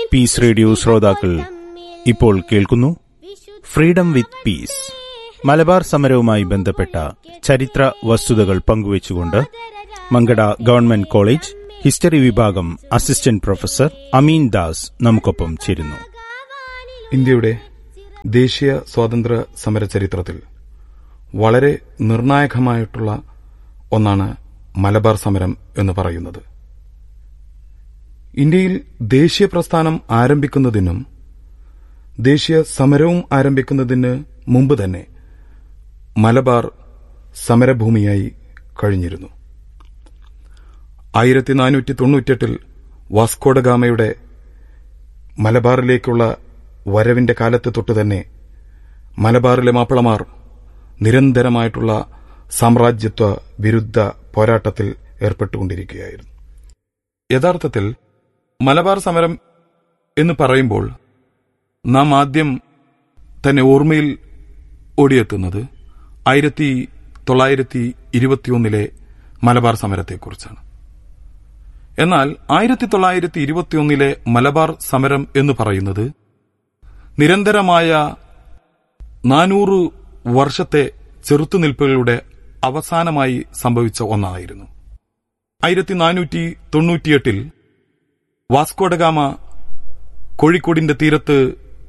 piece radio ശ്രോതാക്കൾ ഇപ്പോൾ കേൾക്കുന്നു ഫ്രീഡം വിത്ത് പീസ് മലബാർ സമരവുമായി ബന്ധപ്പെട്ട ചരിത്ര വസ്തുതകൾ പങ്കുവച്ചുകൊണ്ട് മങ്കട ഗവൺമെന്റ് കോളേജ് ഹിസ്റ്ററി വിഭാഗം അസിസ്റ്റന്റ് പ്രൊഫസർ അമീൻ ദാസ് നമുക്കൊപ്പം ചേരുന്നു ഇന്ത്യയുടെ ദേശീയ സ്വാതന്ത്ര്യ സമര ചരിത്രത്തിൽ വളരെ നിർണായകമായിട്ടുള്ള ഒന്നാണ് മലബാർ സമരം എന്ന് പറയുന്നത് ഇന്ത്യയിൽ ദേശീയ പ്രസ്ഥാനം ആരംഭിക്കുന്നതിനും ദേശീയ സമരവും ആരംഭിക്കുന്നതിന് മുമ്പ് തന്നെ മലബാർ സമരഭൂമിയായി കഴിഞ്ഞിരുന്നു ആയിരത്തി നാനൂറ്റി തൊണ്ണൂറ്റെട്ടിൽ വാസ്കോഡഗാമയുടെ മലബാറിലേക്കുള്ള വരവിന്റെ കാലത്ത് തൊട്ട് തന്നെ മലബാറിലെ മാപ്പിളമാർ നിരന്തരമായിട്ടുള്ള സാമ്രാജ്യത്വ വിരുദ്ധ പോരാട്ടത്തിൽ ഏർപ്പെട്ടുകൊണ്ടിരിക്കുകയായിരുന്നു യഥാർത്ഥത്തിൽ മലബാർ സമരം എന്ന് പറയുമ്പോൾ നാം ആദ്യം തന്നെ ഓർമ്മയിൽ ഓടിയെത്തുന്നത് ആയിരത്തി തൊള്ളായിരത്തി ഇരുപത്തിയൊന്നിലെ മലബാർ സമരത്തെക്കുറിച്ചാണ് എന്നാൽ ആയിരത്തി തൊള്ളായിരത്തി ഇരുപത്തിയൊന്നിലെ മലബാർ സമരം എന്ന് പറയുന്നത് നിരന്തരമായ നാനൂറ് വർഷത്തെ ചെറുത്തുനിൽപ്പുകളുടെ അവസാനമായി സംഭവിച്ച ഒന്നായിരുന്നു ആയിരത്തി നാനൂറ്റി തൊണ്ണൂറ്റിയെട്ടിൽ വാസ്കോഡഗാമ കോഴിക്കോടിന്റെ തീരത്ത്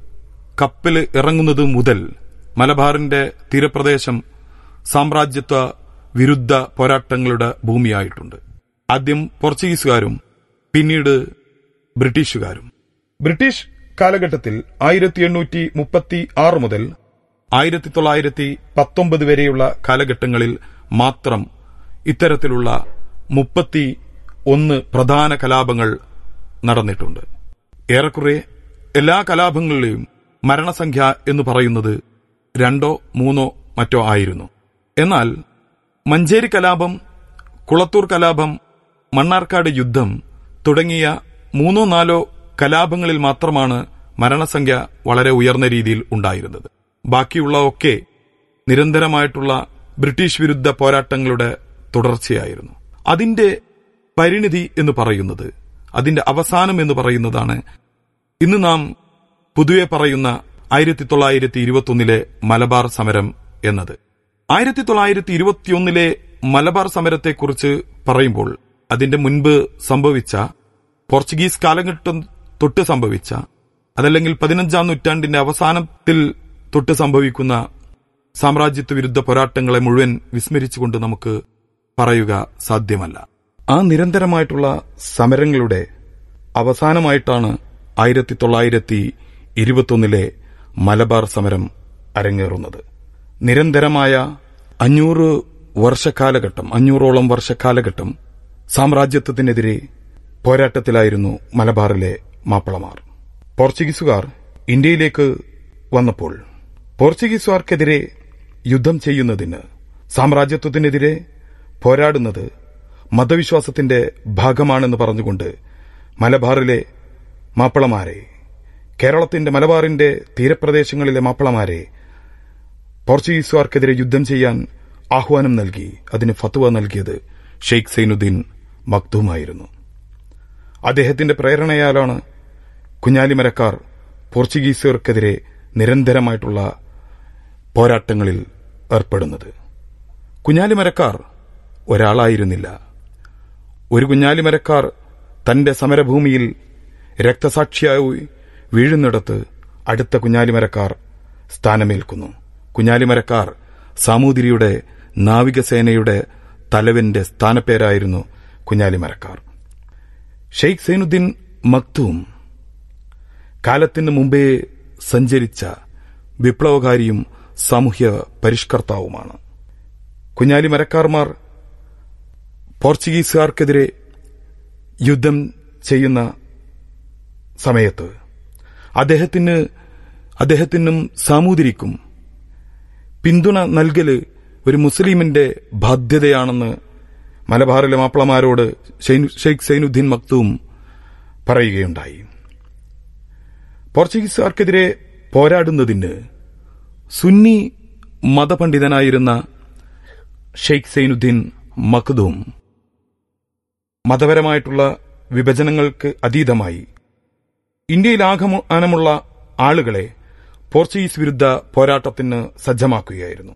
കപ്പൽ ഇറങ്ങുന്നത് മുതൽ മലബാറിന്റെ തീരപ്രദേശം സാമ്രാജ്യത്വ വിരുദ്ധ പോരാട്ടങ്ങളുടെ ഭൂമിയായിട്ടുണ്ട് ആദ്യം പോർച്ചുഗീസുകാരും പിന്നീട് ബ്രിട്ടീഷുകാരും ബ്രിട്ടീഷ് കാലഘട്ടത്തിൽ ആയിരത്തി എണ്ണൂറ്റി മുപ്പത്തി ആറ് മുതൽ ആയിരത്തി തൊള്ളായിരത്തി പത്തൊമ്പത് വരെയുള്ള കാലഘട്ടങ്ങളിൽ മാത്രം ഇത്തരത്തിലുള്ള മുപ്പത്തി ഒന്ന് പ്രധാന കലാപങ്ങൾ നടന്നിട്ടുണ്ട് ഏറെക്കുറെ എല്ലാ കലാപങ്ങളിലെയും മരണസംഖ്യ എന്ന് പറയുന്നത് രണ്ടോ മൂന്നോ മറ്റോ ആയിരുന്നു എന്നാൽ മഞ്ചേരി കലാപം കുളത്തൂർ കലാപം മണ്ണാർക്കാട് യുദ്ധം തുടങ്ങിയ മൂന്നോ നാലോ കലാപങ്ങളിൽ മാത്രമാണ് മരണസംഖ്യ വളരെ ഉയർന്ന രീതിയിൽ ഉണ്ടായിരുന്നത് ബാക്കിയുള്ള ഒക്കെ നിരന്തരമായിട്ടുള്ള ബ്രിട്ടീഷ് വിരുദ്ധ പോരാട്ടങ്ങളുടെ തുടർച്ചയായിരുന്നു അതിന്റെ പരിണിതി എന്ന് പറയുന്നത് അതിന്റെ അവസാനം എന്ന് പറയുന്നതാണ് ഇന്ന് നാം പൊതുവെ പറയുന്ന ആയിരത്തി തൊള്ളായിരത്തി ഇരുപത്തിയൊന്നിലെ മലബാർ സമരം എന്നത് ആയിരത്തി തൊള്ളായിരത്തി ഇരുപത്തിയൊന്നിലെ മലബാർ സമരത്തെക്കുറിച്ച് പറയുമ്പോൾ അതിന്റെ മുൻപ് സംഭവിച്ച പോർച്ചുഗീസ് കാലഘട്ടം തൊട്ട് സംഭവിച്ച അതല്ലെങ്കിൽ പതിനഞ്ചാം നൂറ്റാണ്ടിന്റെ അവസാനത്തിൽ തൊട്ട് സംഭവിക്കുന്ന സാമ്രാജ്യത്വ വിരുദ്ധ പോരാട്ടങ്ങളെ മുഴുവൻ വിസ്മരിച്ചുകൊണ്ട് നമുക്ക് പറയുക സാധ്യമല്ല ആ നിരന്തരമായിട്ടുള്ള സമരങ്ങളുടെ അവസാനമായിട്ടാണ് ആയിരത്തി തൊള്ളായിരത്തി ഇരുപത്തൊന്നിലെ മലബാർ സമരം അരങ്ങേറുന്നത് നിരന്തരമായ അഞ്ഞൂറ് വർഷക്കാലഘട്ടം അഞ്ഞൂറോളം വർഷക്കാലഘട്ടം സാമ്രാജ്യത്വത്തിനെതിരെ പോരാട്ടത്തിലായിരുന്നു മലബാറിലെ മാപ്പിളമാർ പോർച്ചുഗീസുകാർ ഇന്ത്യയിലേക്ക് വന്നപ്പോൾ പോർച്ചുഗീസുകാർക്കെതിരെ യുദ്ധം ചെയ്യുന്നതിന് സാമ്രാജ്യത്വത്തിനെതിരെ പോരാടുന്നത് മതവിശ്വാസത്തിന്റെ ഭാഗമാണെന്ന് പറഞ്ഞുകൊണ്ട് മലബാറിലെ മാപ്പിളമാരെ കേരളത്തിന്റെ മലബാറിന്റെ തീരപ്രദേശങ്ങളിലെ മാപ്പിളമാരെ പോർച്ചുഗീസുകാർക്കെതിരെ യുദ്ധം ചെയ്യാൻ ആഹ്വാനം നൽകി അതിന് ഫത്വ നൽകിയത് ഷെയ്ഖ് സൈനുദ്ദീൻ മക്തൂമായിരുന്നു അദ്ദേഹത്തിന്റെ പ്രേരണയാലാണ് കുഞ്ഞാലിമരക്കാർ പോർച്ചുഗീസുകാർക്കെതിരെ നിരന്തരമായിട്ടുള്ള പോരാട്ടങ്ങളിൽ ഏർപ്പെടുന്നത് കുഞ്ഞാലിമരക്കാർ ഒരാളായിരുന്നില്ല ഒരു കുഞ്ഞാലിമരക്കാർ തന്റെ സമരഭൂമിയിൽ രക്തസാക്ഷിയായി വീഴുന്നിടത്ത് അടുത്ത കുഞ്ഞാലിമരക്കാർ സ്ഥാനമേൽക്കുന്നു കുഞ്ഞാലിമരക്കാർ സാമൂതിരിയുടെ നാവികസേനയുടെ തലവന്റെ സ്ഥാനപ്പേരായിരുന്നു കുഞ്ഞാലിമരക്കാർ ഷെയ്ഖ് സൈനുദ്ദീൻ മക്തൂം കാലത്തിന് മുമ്പേ സഞ്ചരിച്ച വിപ്ലവകാരിയും സാമൂഹ്യ പരിഷ്കർത്താവുമാണ് കുഞ്ഞാലി മരക്കാർമാർ പോർച്ചുഗീസുകാർക്കെതിരെ യുദ്ധം ചെയ്യുന്ന സമയത്ത് അദ്ദേഹത്തിന് അദ്ദേഹത്തിനും സാമൂതിരിക്കും പിന്തുണ നൽകല് ഒരു മുസ്ലിമിന്റെ ബാധ്യതയാണെന്ന് മലബാറിലെ മാപ്പിളമാരോട് ഷെയ്ഖ് സൈനുദ്ദീൻ മക്തൂം പറയുകയുണ്ടായി പോർച്ചുഗീസുകാർക്കെതിരെ പോരാടുന്നതിന് സുന്നി മതപണ്ഡിതനായിരുന്ന ഷെയ്ഖ് സൈനുദ്ദീൻ മഖ്ദൂം മതപരമായിട്ടുള്ള വിഭജനങ്ങൾക്ക് അതീതമായി ഇന്ത്യയിലാകമാനമുള്ള ആളുകളെ പോർച്ചുഗീസ് വിരുദ്ധ പോരാട്ടത്തിന് സജ്ജമാക്കുകയായിരുന്നു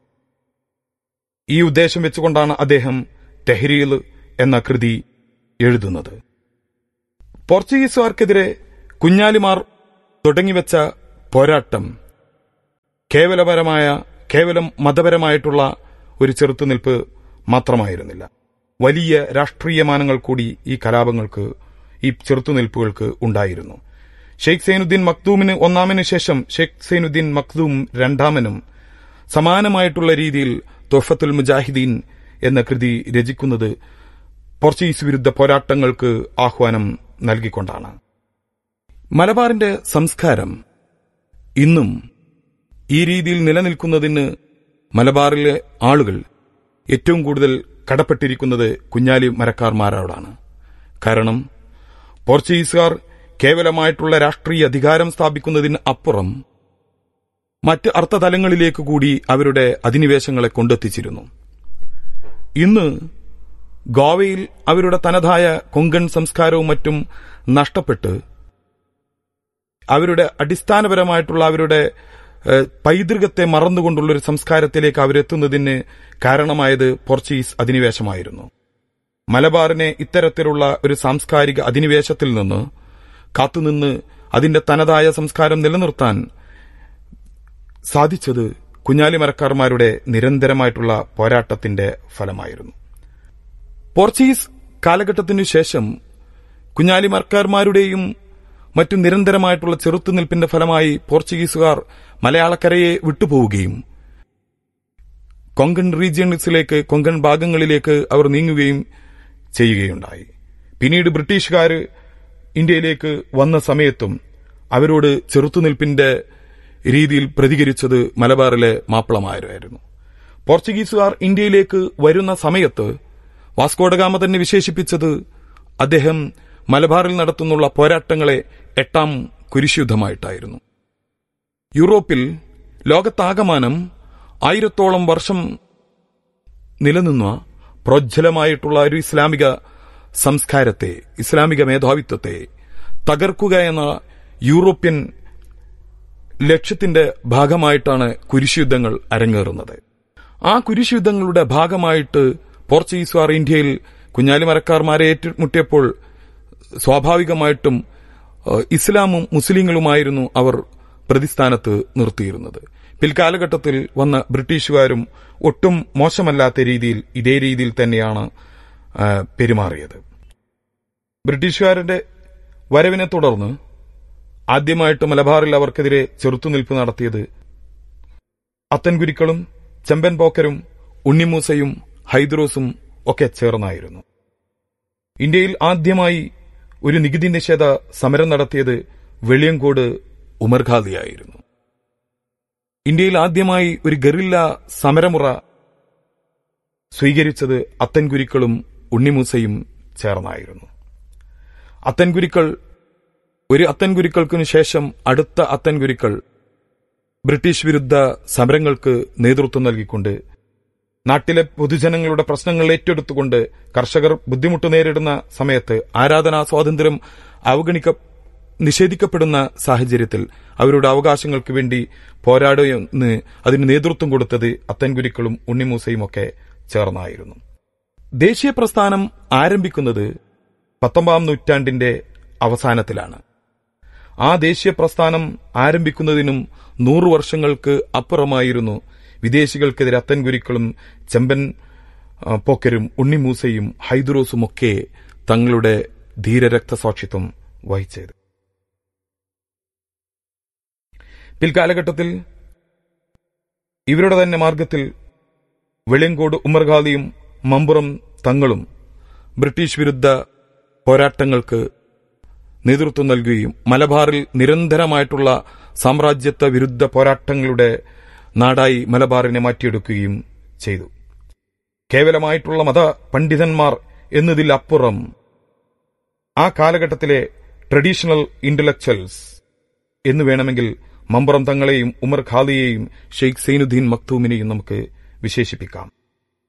ഈ ഉദ്ദേശം വെച്ചുകൊണ്ടാണ് അദ്ദേഹം തെഹ്രീൽ എന്ന കൃതി എഴുതുന്നത് പോർച്ചുഗീസുകാർക്കെതിരെ കുഞ്ഞാലിമാർ തുടങ്ങിവെച്ച പോരാട്ടം കേവലപരമായ കേവലം മതപരമായിട്ടുള്ള ഒരു ചെറുത്തുനിൽപ്പ് മാത്രമായിരുന്നില്ല വലിയ രാഷ്ട്രീയമാനങ്ങൾ കൂടി ഈ കലാപങ്ങൾക്ക് ഈ ചെറുത്തുനിൽപ്പുകൾക്ക് ഉണ്ടായിരുന്നു ഷെയ്ഖ് സൈനുദ്ദീൻ മക്തൂമിന് ഒന്നാമന് ശേഷം ഷെയ്ഖ് സൈനുദ്ദീൻ മക്തൂം രണ്ടാമനും സമാനമായിട്ടുള്ള രീതിയിൽ തൊഫത്തുൽ മുജാഹിദീൻ എന്ന കൃതി രചിക്കുന്നത് പോർച്ചുഗീസ് വിരുദ്ധ പോരാട്ടങ്ങൾക്ക് ആഹ്വാനം നൽകിക്കൊണ്ടാണ് മലബാറിന്റെ സംസ്കാരം ഇന്നും ഈ രീതിയിൽ നിലനിൽക്കുന്നതിന് മലബാറിലെ ആളുകൾ ഏറ്റവും കൂടുതൽ കടപ്പെട്ടിരിക്കുന്നത് കുഞ്ഞാലി മരക്കാർമാരോടാണ് കാരണം പോർച്ചുഗീസുകാർ കേവലമായിട്ടുള്ള രാഷ്ട്രീയ അധികാരം സ്ഥാപിക്കുന്നതിന് അപ്പുറം മറ്റ് അർത്ഥതലങ്ങളിലേക്ക് കൂടി അവരുടെ അധിനിവേശങ്ങളെ കൊണ്ടെത്തിച്ചിരുന്നു ഇന്ന് ഗോവയിൽ അവരുടെ തനതായ കൊങ്കൺ സംസ്കാരവും മറ്റും നഷ്ടപ്പെട്ട് അവരുടെ അടിസ്ഥാനപരമായിട്ടുള്ള അവരുടെ ഏഹ്, പൈതൃകത്തെ മറന്നുകൊണ്ടുള്ള ഒരു സംസ്കാരത്തിലേക്ക് അവരെത്തുന്നതിന് കാരണമായത് പോർച്ചുഗീസ് അധിനിവേശമായിരുന്നു മലബാറിനെ ഇത്തരത്തിലുള്ള ഒരു സാംസ്കാരിക അധിനിവേശത്തിൽ നിന്ന് കാത്തുനിന്ന് അതിന്റെ തനതായ സംസ്കാരം നിലനിർത്താൻ സാധിച്ചത് കുഞ്ഞാലി മരക്കാർമാരുടെ നിരന്തരമായിട്ടുള്ള പോരാട്ടത്തിന്റെ ഫലമായിരുന്നു പോർച്ചുഗീസ് കാലഘട്ടത്തിനു ശേഷം കുഞ്ഞാലി മരക്കാർമാരുടെയും മറ്റു നിരന്തരമായിട്ടുള്ള ചെറുത്തുനിൽപ്പിന്റെ ഫലമായി പോർച്ചുഗീസുകാർ മലയാളക്കരയെ വിട്ടുപോവുകയും കൊങ്കൺ റീജിയൻസിലേക്ക് കൊങ്കൺ ഭാഗങ്ങളിലേക്ക് അവർ നീങ്ങുകയും ചെയ്യുകയുണ്ടായി പിന്നീട് ബ്രിട്ടീഷുകാർ ഇന്ത്യയിലേക്ക് വന്ന സമയത്തും അവരോട് ചെറുത്തുനിൽപ്പിന്റെ രീതിയിൽ പ്രതികരിച്ചത് മലബാറിലെ മാപ്പിളമാരായിരുന്നു പോർച്ചുഗീസുകാർ ഇന്ത്യയിലേക്ക് വരുന്ന സമയത്ത് വാസ്കോഡഗാമ തന്നെ വിശേഷിപ്പിച്ചത് അദ്ദേഹം മലബാറിൽ നടത്തുന്നുള്ള പോരാട്ടങ്ങളെ എട്ടാം കുരിശുദ്ധമായിട്ടായിരുന്നു യൂറോപ്പിൽ ലോകത്താകമാനം ആയിരത്തോളം വർഷം നിലനിന്ന പ്രോജ്വലമായിട്ടുള്ള ഒരു ഇസ്ലാമിക സംസ്കാരത്തെ ഇസ്ലാമിക മേധാവിത്വത്തെ തകർക്കുക എന്ന യൂറോപ്യൻ ലക്ഷ്യത്തിന്റെ ഭാഗമായിട്ടാണ് കുരിശുയുദ്ധങ്ങൾ അരങ്ങേറുന്നത് ആ കുരിശുയുദ്ധങ്ങളുടെ ഭാഗമായിട്ട് പോർച്ചുഗീസുകാർ ഇന്ത്യയിൽ കുഞ്ഞാലിമരക്കാർമാരെ ഏറ്റുമുട്ടിയപ്പോൾ സ്വാഭാവികമായിട്ടും ഏഹ്, ഇസ്ലാമും മുസ്ലിങ്ങളുമായിരുന്നു അവർ പ്രതിസ്ഥാനത്ത് നിർത്തിയിരുന്നത് പിൽക്കാലഘട്ടത്തിൽ വന്ന ബ്രിട്ടീഷുകാരും ഒട്ടും മോശമല്ലാത്ത രീതിയിൽ ഇതേ രീതിയിൽ തന്നെയാണ് ആ, പെരുമാറിയത് ബ്രിട്ടീഷുകാരുടെ വരവിനെ തുടർന്ന് ആദ്യമായിട്ട് മലബാറിൽ അവർക്കെതിരെ ചെറുത്തുനിൽപ്പ് നടത്തിയത് അത്തൻകുരിക്കളും ചെമ്പൻ പോക്കരും ഉണ്ണിമൂസയും ഹൈദ്രോസും ഒക്കെ ചേർന്നായിരുന്നു ഇന്ത്യയിൽ ആദ്യമായി ഒരു നികുതി നിഷേധ സമരം നടത്തിയത് വെളിയങ്കോട് ഉമർഖാദിയായിരുന്നു ഇന്ത്യയിൽ ആദ്യമായി ഒരു ഗറില്ല സമരമുറ സ്വീകരിച്ചത് അത്തൻകുരിക്കളും ഉണ്ണിമൂസയും ചേർന്നായിരുന്നു അത്തൻകുരിക്കൾ ഒരു അത്തൻകുരിക്കൾക്കിനു ശേഷം അടുത്ത അത്തൻകുരിക്കൾ ബ്രിട്ടീഷ് വിരുദ്ധ സമരങ്ങൾക്ക് നേതൃത്വം നൽകിക്കൊണ്ട് നാട്ടിലെ പൊതുജനങ്ങളുടെ പ്രശ്നങ്ങൾ ഏറ്റെടുത്തുകൊണ്ട് കർഷകർ ബുദ്ധിമുട്ട് നേരിടുന്ന സമയത്ത് ആരാധനാ സ്വാതന്ത്ര്യം അവഗണിക്ക നിഷേധിക്കപ്പെടുന്ന സാഹചര്യത്തിൽ അവരുടെ അവകാശങ്ങൾക്ക് വേണ്ടി പോരാടുമെന്ന് അതിന് നേതൃത്വം കൊടുത്തത് അത്തൻകുരിക്കളും ഉണ്ണിമൂസയും ഒക്കെ ചേർന്നായിരുന്നു ദേശീയ പ്രസ്ഥാനം ആരംഭിക്കുന്നത് പത്തൊമ്പതാം നൂറ്റാണ്ടിന്റെ അവസാനത്തിലാണ് ആ ദേശീയ പ്രസ്ഥാനം ആരംഭിക്കുന്നതിനും നൂറു വർഷങ്ങൾക്ക് അപ്പുറമായിരുന്നു വിദേശികൾക്കെതിരെ അത്തൻകുരിക്കളും ചെമ്പൻ ആ, പോക്കരും ഉണ്ണിമൂസയും ഹൈദുറോസുമൊക്കെ തങ്ങളുടെ ധീരരക്തസാക്ഷിത്വം വഹിച്ചത് പിൽക്കാലഘട്ടത്തിൽ ഇവരുടെ തന്നെ മാർഗത്തിൽ വെളിയങ്കോട് ഉമ്മർഖാദിയും മമ്പുറം തങ്ങളും ബ്രിട്ടീഷ് വിരുദ്ധ പോരാട്ടങ്ങൾക്ക് നേതൃത്വം നൽകുകയും മലബാറിൽ നിരന്തരമായിട്ടുള്ള സാമ്രാജ്യത്വ വിരുദ്ധ പോരാട്ടങ്ങളുടെ നാടായി മലബാറിനെ മാറ്റിയെടുക്കുകയും ചെയ്തു കേവലമായിട്ടുള്ള മത പണ്ഡിതന്മാർ എന്നതിലപ്പുറം ആ കാലഘട്ടത്തിലെ ട്രഡീഷണൽ ഇന്റലക്ച്വൽസ് എന്ന് വേണമെങ്കിൽ മമ്പറം തങ്ങളെയും ഉമർ ഖാദിയെയും ഷെയ്ഖ് സൈനുദ്ദീൻ മക്തൂമിനെയും നമുക്ക് വിശേഷിപ്പിക്കാം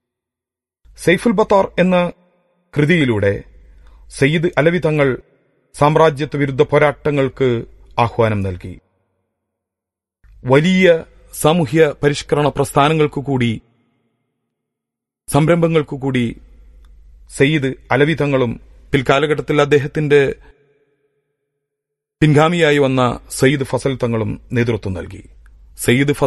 സൈഫുൽ ബത്താർ എന്ന കൃതിയിലൂടെ സയ്യിദ് അലവി തങ്ങൾ സാമ്രാജ്യത്വ വിരുദ്ധ പോരാട്ടങ്ങൾക്ക് ആഹ്വാനം നൽകി വലിയ സാമൂഹ്യ പരിഷ്കരണ പ്രസ്ഥാനങ്ങൾക്കു കൂടി സംരംഭങ്ങൾക്കു കൂടി സയ്യിദ് അലവി തങ്ങളും പിൽക്കാലഘട്ടത്തിൽ അദ്ദേഹത്തിന്റെ പിൻഗാമിയായി വന്ന സയ്യിദ് ഫസൽ തങ്ങളും നേതൃത്വം നൽകി സയ്യിദ്